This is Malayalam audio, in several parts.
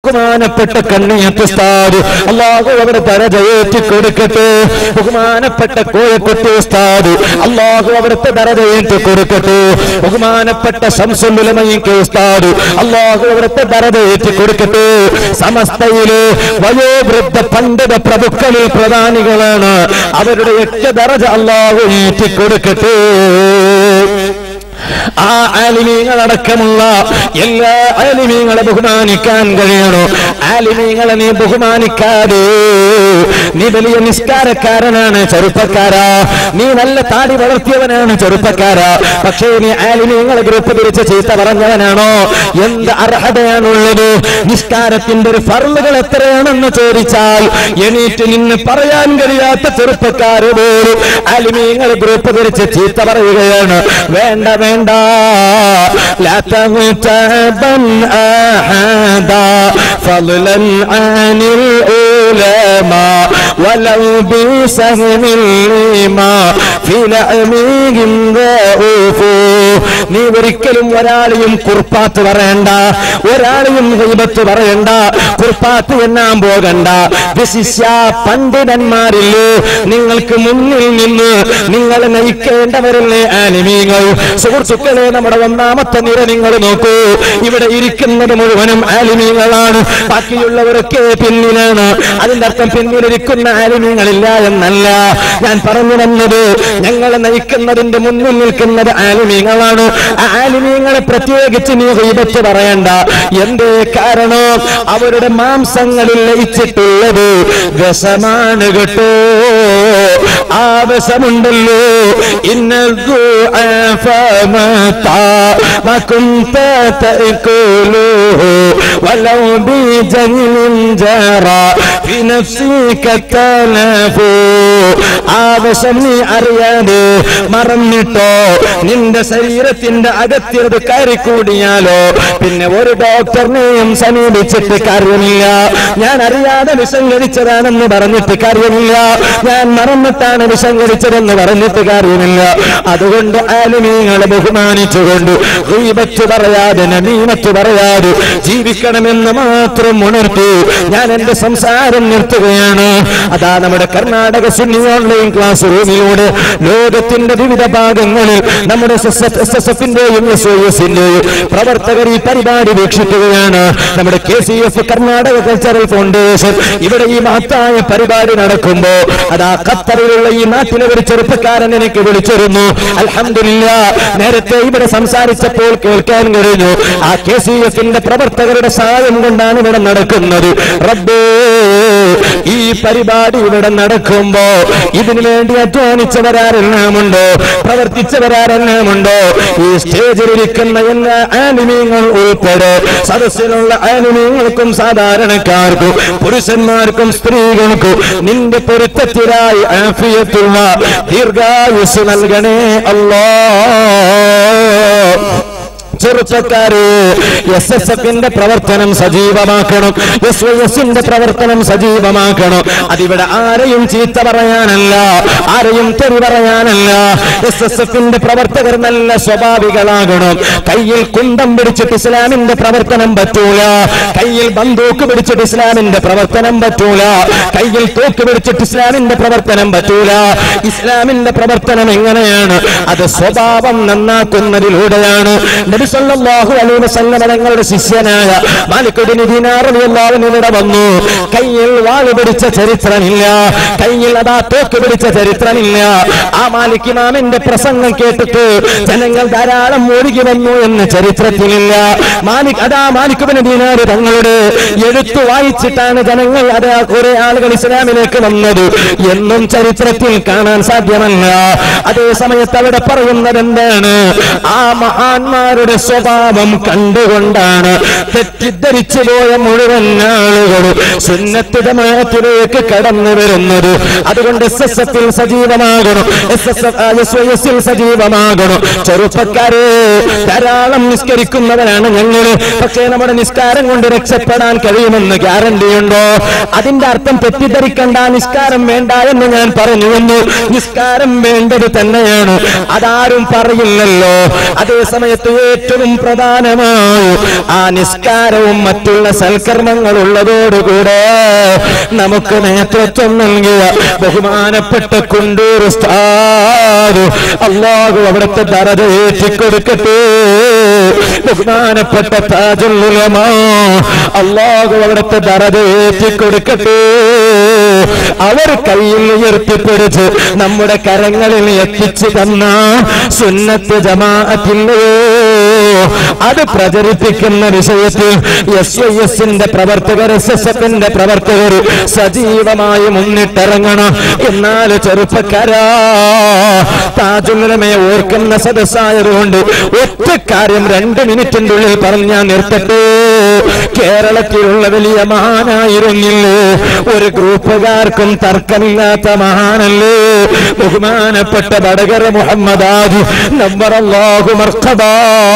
ബഹുമാനപ്പെട്ട കണ്ണിയത്ത് ഉസ്താദ് അള്ളാഹു അവിടെ ദരജയേറ്റി കൊടുക്കട്ടെ ബഹുമാനപ്പെട്ട കോയക്കുട്ടി ഉസ്താദ് അള്ളാഹു അവിടുത്തെ ദരജയേറ്റി കൊടുക്കട്ടെ ബഹുമാനപ്പെട്ട ശംസുലമയ്ക്ക് ഉസ്താദ് അള്ളാഹു അവിടുത്തെ ദരജയേറ്റി കൊടുക്കട്ടെ സമസ്തയിലെ വയോവൃദ്ധ പണ്ഡിത പ്രഭുക്കളിൽ പ്രധാനികളാണ് അവരുടെ എട്ട് ദറജ അള്ളാഹു ഏറ്റി കൊടുക്കട്ടെ ആ ആലിമീങ്ങളടക്കമുള്ള എല്ലാ ആലിമീങ്ങളെ ബഹുമാനിക്കാൻ കഴിയണോ ആലിമീങ്ങളെ നീ ബഹുമാനിക്കാതെ നീ വലിയ നിസ്കാരക്കാരനാണ് ചെറുപ്പക്കാരാ നീ നല്ല താടി വളർത്തിയവനാണ് ചെറുപ്പക്കാരാ പക്ഷേ നീ ആലിമീങ്ങളെ ഗ്രൂപ്പ് തിരിച്ച് ചീത്ത പറഞ്ഞവനാണോ എന്ത് അർഹതയാണുള്ളത് നിസ്കാരത്തിന്റെ ഒരു ഫർളുകൾ എത്രയാണെന്ന് ചോദിച്ചാൽ എണീറ്റ് നിന്ന് പറയാൻ കഴിയാത്ത ചെറുപ്പക്കാര് പോലും ആലിമീങ്ങളെ ഗ്രൂപ്പ് തിരിച്ച് ചീത്ത പറയുകയാണ് വേണ്ട വേണ്ട لا تغتابا أحدا فضلا عن العلماء ولو بسهم لما في لعمهم ضعف നീ ഒരിക്കലും ഒരാളെയും കുർപ്പാത്ത് പറയണ്ട ഒരാളെയും ഹൈബത്ത് പറയണ്ട കുർപ്പാത്ത് എണ്ണാൻ പോകണ്ട വിശിഷ്യ പണ്ഡിതന്മാരില്ലേ നിങ്ങൾക്ക് മുന്നിൽ നിന്ന് നിങ്ങളെ നയിക്കേണ്ടവരില്ലേ ആനിമീങ്ങൾ സുഹൃത്തുക്കളെ നമ്മുടെ ഒന്നാമത്തെ നിര നിങ്ങൾ നോക്കൂ ഇവിടെ ഇരിക്കുന്നത് മുഴുവനും ആലിമീങ്ങളാണ് ബാക്കിയുള്ളവരൊക്കെ പിന്നിലാണ് അതിന്റെ അർത്ഥം പിന്നിലിരിക്കുന്ന ആലിമീങ്ങളില്ല എന്നല്ല ഞാൻ പറഞ്ഞു വന്നത് ഞങ്ങളെ നയിക്കുന്നതിന്റെ മുന്നിൽ നിൽക്കുന്നത് ആലിമീങ്ങളാണ് ആ ആലിമീങ്ങളെ പ്രത്യേകിച്ച് നീ ഹൈബത്ത് പറയണ്ട എന്തേ കാരണം അവരുടെ മാംസങ്ങളിൽ ലയിച്ചിട്ടുള്ളത് വിഷമാണ് കേട്ടോ ആ വിഷമുണ്ടല്ലോ ഇന്നതു ما كنت تأكله ولو بجهل جرى في نفسك التلف ആവശ്യം നീ അറിയാതെ മറന്നിട്ടോ നിന്റെ ശരീരത്തിന്റെ അകത്തിയത് കയറിക്കൂടിയാലോ പിന്നെ ഒരു ഡോക്ടറിനെയും സമീപിച്ചിട്ട് കാര്യമില്ല ഞാൻ അറിയാതെ വിഷം കഴിച്ചതാണെന്ന് പറഞ്ഞിട്ട് കാര്യമില്ല ഞാൻ മറന്നിട്ടാണ് വിഷം കഴിച്ചതെന്ന് പറഞ്ഞിട്ട് കാര്യമില്ല അതുകൊണ്ട് ആലുമീങ്ങളെ ബഹുമാനിച്ചുകൊണ്ട് ഗീബത്ത് പറയാതെ നമീമത്ത് പറയാതെ ജീവിക്കണമെന്ന് മാത്രം ഉണർത്തി ഞാൻ എന്റെ സംസാരം നിർത്തുകയാണ് അതാ നമ്മുടെ കർണാടക സുന്നി ഓൺലൈൻ ക്ലാസ് റൂമിലൂടെ ലോകത്തിന്റെ വിവിധ ഭാഗങ്ങളിൽ നമ്മുടെ എസ് എസ് എഫിന്റെയും എസ് ഒ എസിന്റെയും പ്രവർത്തകർ ഈ പരിപാടി വീക്ഷിക്കുകയാണ് നമ്മുടെ K C F Karnataka cultural foundation ഇവിടെ ഈ മഹത്തായ പരിപാടി നടക്കുമ്പോ അതാ ഖത്തറിലുള്ള ഈ നാട്ടിലെ ഒരു ചെറുപ്പക്കാരൻ എനിക്ക് വിളിച്ചിരുന്നു അൽഹംദുലില്ല നേരത്തെ ഇവിടെ സംസാരിച്ചപ്പോൾ കേൾക്കാൻ കഴിഞ്ഞു ആ കെ സി എഫിന്റെ പ്രവർത്തകരുടെ സഹായം കൊണ്ടാണ് ഇവിടെ നടക്കുന്നത് റബ്ബേ ഈ പരിപാടി ഇവിടെ നടക്കുമ്പോ ഇതിനു വേണ്ടി അധ്വാനിച്ചവരാരെല്ലാമുണ്ടോ പ്രവർത്തിച്ചവരാരെല്ലാമുണ്ടോ ഈ സ്റ്റേജിലിരിക്കുന്ന എല്ലാ ആനിമീങ്ങൾ ഉൾപ്പെടെ സദസ്സിലുള്ള ആനിമീങ്ങൾക്കും സാധാരണക്കാർക്കും പുരുഷന്മാർക്കും സ്ത്രീകൾക്കും നിന്റെ പൊരുത്തത്തിലായി ആഫിയത്തുള്ള ദീർഘായുസ് നൽകണേ അല്ലോ ചെറുപ്പക്കാര് എസ് എസ് എഫിന്റെ പ്രവർത്തനം സജീവമാക്കണം എസ് വൈ എസിന്റെ പ്രവർത്തനം സജീവമാക്കണം അതിവിടെ ആരെയും ചീത്ത പറയാനല്ല ആരെയും തെറി പറയാനല്ല എസ് എസ് എഫിന്റെ പ്രവർത്തകർ നല്ല സ്വാഭാവികളാകണം കയ്യിൽ കുന്തം പിടിച്ചിട്ട് ഇസ്ലാമിന്റെ പ്രവർത്തനം പറ്റൂല കയ്യിൽ ബന്ധൂക്ക് പിടിച്ചിട്ട് ഇസ്ലാമിന്റെ പ്രവർത്തനം പറ്റൂല കയ്യിൽ തോക്ക് പിടിച്ചിട്ട് ഇസ്ലാമിന്റെ പ്രവർത്തനം പറ്റൂല ഇസ്ലാമിന്റെ പ്രവർത്തനം എങ്ങനെയാണ് അത് സ്വഭാവം നന്നാക്കുന്നതിലൂടെയാണ് നബി സല്ലല്ലാഹു അലൈഹി വസല്ലം തങ്ങളുടെ ശിഷ്യനായ മാലിക് ഇബ്നു ദീനാർ റളിയല്ലാഹു അൻഹു ഇവിടെ വന്നു കയ്യിൽ വാള് പിടിച്ച ചരിത്രമില്ല കയ്യിൽ അതാ തോക്ക് പിടിച്ച ചരിത്രമില്ല ആ മാലിക് ഇമാമിന്റെ പ്രസംഗം കേട്ടിട്ട് ജനങ്ങൾ ധാരാളം ഒഴുകി വന്നു എന്ന് ചരിത്രത്തിലില്ല മാലിക് അതാ മാലിക് ഇബ്നു ദീനാർ തങ്ങളുടെ എഴുത്തു വായിച്ചിട്ടാണ് ജനങ്ങൾ അതാ കുറെ ആളുകൾ ഇസ്ലാമിലേക്ക് വന്നത് എന്നും ചരിത്രത്തിൽ കാണാൻ സാധ്യമല്ല അതേ സമയത്ത് അവിടെ പറയുന്നത് എന്താണ് ആ മഹാന്മാരുടെ സ്വഭാവം കണ്ടുകൊണ്ടാണ് തെറ്റിദ്ധരിച്ചു പോയ മുഴുവൻ ആളുകളും സുന്നത്ത് ജമാഅത്തിലേക്ക് കടന്നു വരുന്നത് അതുകൊണ്ട് എസ് എസ് എഫിൽ സജീവമാകണം എസ് എസ് എഫ് എസ് സജീവമാകണം ചെറുപ്പക്കാരെ ധാരാളം നിസ്കരിക്കുന്നവരാണ് ഞങ്ങൾ പക്ഷേ നമ്മുടെ നിസ്കാരം കൊണ്ട് രക്ഷപ്പെടാൻ കഴിയുമെന്ന് ഗ്യാരണ്ടി ഉണ്ടോ അതിന്റെ അർത്ഥം തെറ്റിദ്ധരിക്കണ്ട നിസ്കാരം വേണ്ട എന്ന് ഞാൻ പറഞ്ഞു വന്നു നിസ്കാരം വേണ്ടത് തന്നെയാണ് അതാരും പറയില്ലല്ലോ അതേ സമയത്ത് ഏറ്റവും പ്രധാനമായ ആ നിസ്കാരവും മറ്റുള്ള സൽക്കർമ്മങ്ങൾ ഉള്ളതോടുകൂടെ നമുക്ക് നേതൃത്വം നൽകിയ ബഹുമാനപ്പെട്ട കുണ്ടൂർ ഉസ്താദ് അള്ളാഹു അവിടുത്തെ ദറജ ഏറ്റിക്കൊടുക്കട്ടെ ബഹുമാനപ്പെട്ട താജുൽ ഉലമാ അള്ളാഹു അവിടുത്തെ ദറജ ഏറ്റിക്കൊടുക്കട്ടെ അവർ കയ്യിൽ ഉയർത്തിപ്പിടിച്ച് നമ്മുടെ കരങ്ങളിൽ എത്തിച്ചു തന്ന സുന്നത്ത് ജമാഅത്തില്ലയോ അത് പ്രചരിപ്പിക്കുന്ന വിഷയത്തിൽ എസ് ഐ എസിന്റെ പ്രവർത്തകർ എസ് എസ് എഫിന്റെ പ്രവർത്തകർ സജീവമായി മുന്നിട്ടിറങ്ങണം എന്നാൽ ചെറുപ്പക്കാരാ താജുലമയെ ഓർക്കുന്ന സദസ്സായതുകൊണ്ട് ഒറ്റ കാര്യം രണ്ട് മിനിറ്റിന്റെ ഉള്ളിൽ പറഞ്ഞ് ഞാൻ നിർത്തട്ടെ കേരളത്തിലുള്ള വലിയ മഹാനായിരുന്നില്ലേ ഒരു ഗ്രൂപ്പുകാർക്കും തർക്കമില്ലാത്ത മഹാനല്ലേ ബഹുമാനപ്പെട്ട വടകര മുഹമ്മദ് ആദി നമ്പർ അല്ലാഹു മർക്കബാ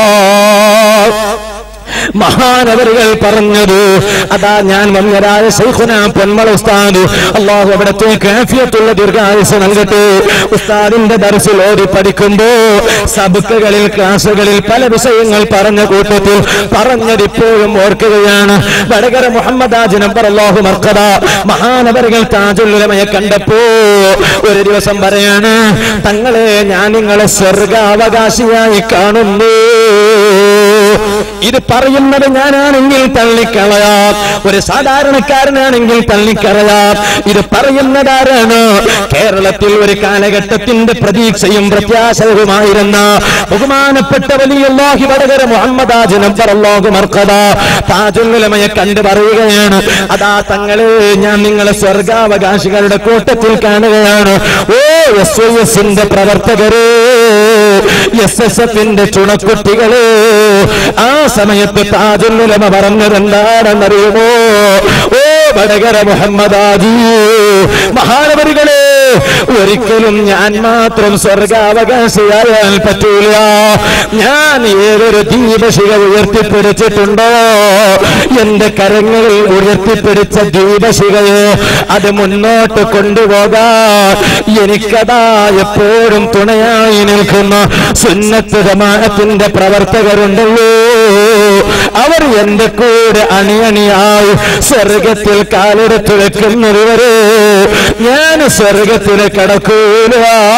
മഹാനവരുകൾ പറഞ്ഞത് അതാ ഞാൻ വന്നരായ ശൈഖുന പൊന്മള ഉസ്താദ് അള്ളാഹു അവിടത്തെ കാഫിയത്തുള്ള ദീർഘായുസ് നൽകട്ടെ ഉസ്താദിന്റെ ദർസിൽ ഓടി പഠിക്കുമ്പോ സബുക്കുകളിൽ ക്ലാസുകളിൽ പല വിഷയങ്ങൾ പറഞ്ഞ കൂട്ടത്തിൽ പറഞ്ഞതിപ്പോഴും ഓർക്കുകയാണ് വടകര മുഹമ്മദ് ആജ് നമ്പർ അള്ളാഹു മർക്കത മഹാനവരുകൾ താജുല്ലുലമയെ കണ്ടപ്പോ ഒരു ദിവസം പറയാണ് തങ്ങളെ ഞാൻ നിങ്ങളെ സ്വർഗാവകാശിയായി കാണുന്നു ഇത് പറയുന്നത് ഞാനാണെങ്കിൽ തള്ളിക്കളയാം ഒരു സാധാരണക്കാരനാണെങ്കിൽ തള്ളിക്കളയാം ഇത് പറയുന്നതാരാണ് കേരളത്തിൽ ഒരു കാലഘട്ടത്തിന്റെ പ്രതീക്ഷയും പ്രത്യാശയുമായിരുന്ന ബഹുമാനപ്പെട്ട വലിയല്ലാഹി വടകര മുഹമ്മദ് ആജ് നമ്പർ അല്ലാഹു മർക്കത താജുല്ലുലമയെ കണ്ടു പറയുകയാണ് അതാ തങ്ങളെ ഞാൻ നിങ്ങളെ സ്വർഗാവകാശികളുടെ കൂട്ടത്തിൽ കാണുകയാണ് ഓ എസ് ഒ എസിന്റെ പ്രവർത്തകരെ എസ് എസ് എഫിന്റെ ചുണക്കുട്ടികളെ ആ സമയത്ത് താജുല്ലുലമ പറഞ്ഞത് എന്താണെന്നറിയുമോ ഓ വടകര മുഹമ്മദ് ആജി മഹാനവരികളെ ഒരിക്കലും ഞാൻ മാത്രം സ്വർഗാവകാശിയായാൽ പറ്റൂല ഞാൻ ഏതൊരു ദീപശിക ഉയർത്തിപ്പിടിച്ചിട്ടുണ്ടോ എന്റെ കരങ്ങളിൽ ഉയർത്തിപ്പിടിച്ച ദീപശികയെ അത് മുന്നോട്ട് കൊണ്ടുപോകാൻ എനിക്കതാ എപ്പോഴും തുണയായി നിൽക്കുന്ന സുന്നത്ത് ജമാഅത്തിന്റെ പ്രവർത്തകരുണ്ടല്ലോ അവർ എന്റെ കൂടെ അണിയണിയായി സ്വർഗത്തിൽ കാലെടുത്ത് വെക്കുന്നതുവരെ ഞാൻ സ്വർഗത്തിൽ കടക്കൂല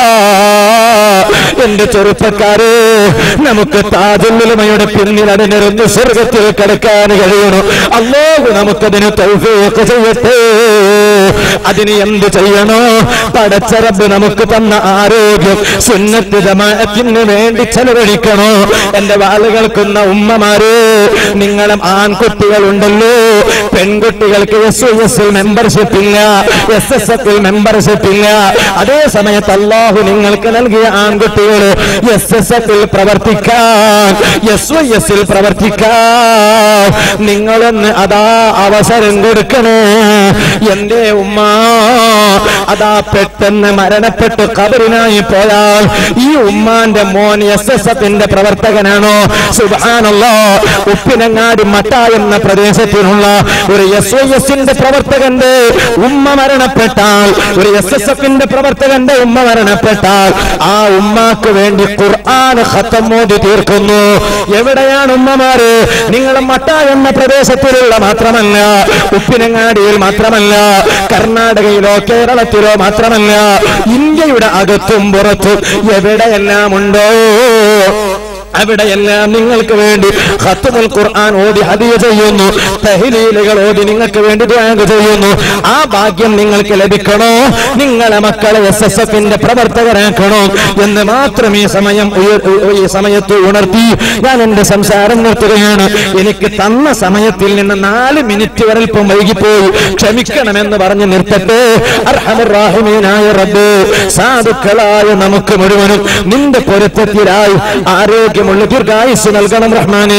എന്റെ ചെറുപ്പക്കാരെ നമുക്ക് താജുല്ലുമയുടെ പിന്നിൽ അണിനിരുന്ന് സ്വർഗത്തിൽ കടക്കാൻ കഴിയണം അല്ലാഹു നമുക്കതിന് തൗഫീഖ് ചെയ്യട്ടെ അതിന് എന്ത് ചെയ്യണോ പടച്ചറബ് നമുക്ക് തന്ന ആരോഗ്യം സുന്നത്ത് ജമാഅത്തിന് വേണ്ടി ചെലവഴിക്കണോ എന്റെ വാളുകൾക്കുന്ന ഉമ്മമാരെ നിങ്ങളും ആൺകുട്ടികൾ ഉണ്ടല്ലോ പെൺകുട്ടികൾക്ക് എസ് എസ് മെമ്പർഷിപ്പ് ഇല്ല എസ് എസ് എഫിൽ മെമ്പർഷിപ്പ് ഇല്ല അതേ സമയത്ത് അള്ളാഹു നിങ്ങൾക്ക് നൽകിയ ആൺകുട്ടികൾ എസ് എസ് എഫിൽ പ്രവർത്തിക്കാൻ എസ് വൈ എസിൽ പ്രവർത്തിക്കാൻ നിങ്ങളൊന്ന് അതാ അവസരം കൊടുക്കണേ എന്റെ ഉമ്മ അതാ പെട്ടെന്ന് മരണപ്പെട്ട് കബറിനായി പോയാൽ ഈ ഉമ്മാന്റെ മോൻ എസ് എസ് എഫിന്റെ പ്രവർത്തകനാണോ സുബാനല്ലോ ഉപ്പിനങ്ങാടി മട്ട എന്ന പ്രദേശത്തിനുള്ള ഒരു എസ് ഐ എസിന്റെ പ്രവർത്തകന്റെ ഉമ്മ മരണപ്പെട്ടാൽ ഒരു എസ് എസ് എഫിന്റെ പ്രവർത്തകന്റെ ഉമ്മ മരണപ്പെട്ടാൽ ആ ഉമ്മാക്ക് വേണ്ടി ഖുർആൻ ഖത്തം മോദി തീർക്കുന്നു എവിടെയാണ് ഉമ്മമാര് നിങ്ങൾ മട്ട എന്ന പ്രദേശത്തിലുള്ള മാത്രമല്ല ഉപ്പിനങ്ങാടിയിൽ മാത്രമല്ല കർണാടകയിലോ കേരളത്തിലോ മാത്രമല്ല ഇന്ത്യയുടെ അകത്തും പുറത്തും എവിടെയെല്ലാം ഉണ്ടോ അവിടെയെല്ലാം നിങ്ങൾക്ക് വേണ്ടി ഖത്തുൽ ഖുർആൻ ഓതി ഹദിയ ചെയ്യുന്നു തഹ്ലീലുകൾ ഓതി നിങ്ങൾക്ക് വേണ്ടി ദ്വാഗ് ചെയ്യുന്നു ആ ഭാഗ്യം നിങ്ങൾക്ക് ലഭിക്കണോ നിങ്ങളെ മക്കളെ എസ് എസ് എഫിന്റെ പ്രവർത്തകരാക്കണോ എന്ന് മാത്രം ഈ സമയം ഉയർ- ഈ സമയത്ത് ഉണർത്തി ഞാൻ എന്റെ സംസാരം നിർത്തുകയാണ് എനിക്ക് തന്ന സമയത്തിൽ നിന്ന് നാല് മിനിറ്റ് വരെ ഇപ്പം വൈകിപ്പോയി ക്ഷമിക്കണമെന്ന് പറഞ്ഞ് നിർത്തട്ടെ അർഹമുറാഹിമീനായ റബ്ബ് സാധുക്കളായ നമുക്ക് മുഴുവനും നിന്റെ പൊരുത്തത്തിലായി ആരോഗ്യമുള്ള ദീർഘായുസ് നൽകണം റഹ്മാനേ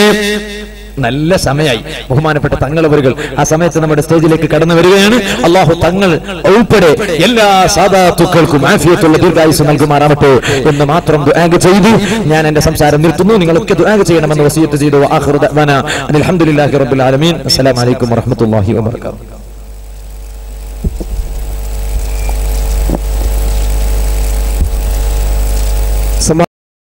നല്ല സമയമായി ബഹുമാനപ്പെട്ട തങ്ങളവരുകൾ ആ സമയത്ത് നമ്മുടെ സ്റ്റേജിലേക്ക് കടന്നു വരികയാണ് അള്ളാഹു തങ്ങൾ ഉൾപ്പെടെ എല്ലാ സാധാത്തുക്കൾക്കും ആഫിയത്തുള്ള ദീർഘായുസ് നൽകുമാറാവട്ടെ എന്ന് മാത്രം ദുആഗ് ചെയ്തു ഞാൻ എന്റെ സംസാരം നിർത്തുന്നു നിങ്ങളൊക്കെ ദുആഗ് ചെയ്യണമെന്ന് വസീയത്ത് ചെയ്തു ആഖിറു ദഅ്വാന അൽഹംദുലില്ലാഹി റബ്ബിൽ ആലമീൻ അസ്സലാമു അലൈക്കും വറഹ്മത്തുള്ളാഹി വബറകാതുഹു